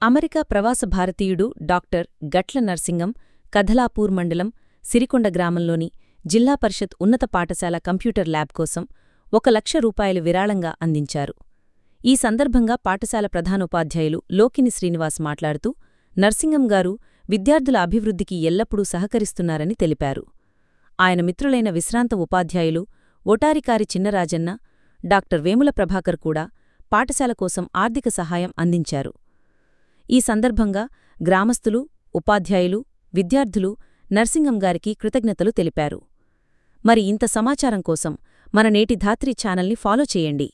America ప్రవాస భారతీయుడు doctor గట్ల నర్సింగం కదలాపూర్ మండలం సిరికొండ గ్రామంలోని జిల్లా పరిషత్ ఉన్నత పాఠశాల కంప్యూటర్ ల్యాబ్ కోసం ఒక లక్ష రూపాయలు విరాళంగా అందించారు ఈ సందర్భంగా పాఠశాల ప్రధానోపాధ్యాయులు లోకిని శ్రీనివాస్ మాట్లాడుతూ నర్సింగం గారు విద్యార్థుల అభివృద్ధికి ఎల్లప్పుడూ సహకరిస్తున్నారని తెలిపారు ఆయన మిత్రులైన విశ్రాంత ఉపాధ్యాయులు ఒటారికారి చిన్నరాజన్న డాక్టర్ వేముల ప్రభాకర్ కూడా పాఠశాల కోసం ఆర్థిక సహాయం అందించారు ఈ సందర్భంగా గ్రామస్తులు ఉపాధ్యాయులు విద్యార్థులు నర్సింగం గారికి కృతజ్ఞతలు తెలిపారు మరి ఇంత సమాచారం కోసం మన నేటి ధాత్రి ఛానల్ని ఫాలో చేయండి